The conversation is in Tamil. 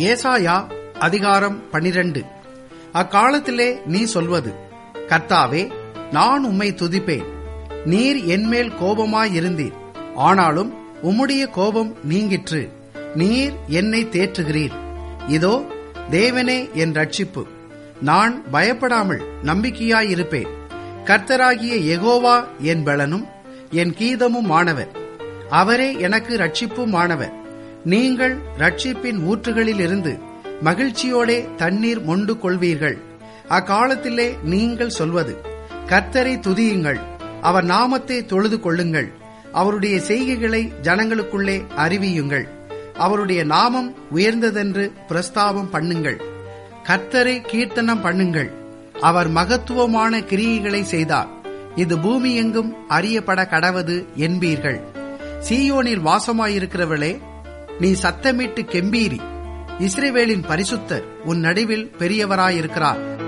ஏசாயா அதிகாரம் பனிரெண்டு அக்காலத்திலே நீ சொல்வது கர்த்தாவே நான் உம்மை துதிப்பேன் நீர் என்மேல் கோபமாயிருந்தீர் ஆனாலும் உம்முடைய கோபம் நீங்கிற்று நீர் என்னை தேற்றுகிறீர் இதோ தேவனே என் ரட்சிப்பு நான் பயப்படாமல் நம்பிக்கையாயிருப்பேன் கர்த்தராகிய யெகோவா என் பலனும் என் கீதமும் ஆனவர் அவரே எனக்கு ரட்சிப்புமானவர் நீங்கள் ரட்சிப்பின் ஊற்றுகளிலிருந்து மகிழ்ச்சியோடே தண்ணீர் மொண்டு கொள்வீர்கள் அக்காலத்திலே நீங்கள் சொல்வது கர்த்தரை துதியுங்கள் அவர் நாமத்தை தொழுது கொள்ளுங்கள் அவருடைய செய்கைகளை ஜனங்களுக்குள்ளே அறிவியுங்கள் அவருடைய நாமம் உயர்ந்ததென்று பிரஸ்தாபம் பண்ணுங்கள் கர்த்தரை கீர்த்தனம் பண்ணுங்கள் அவர் மகத்துவமான கிரியைகளை செய்தார் இது பூமி எங்கும் அறியப்பட கடவது என்பீர்கள் சீயோனில் வாசமாயிருக்கிறவளே நீ சத்தமிட்டு கெம்பீரி இஸ்ரேவேலின் பரிசுத்தர் உன் நடுவில் பெரியவராயிருக்கிறார்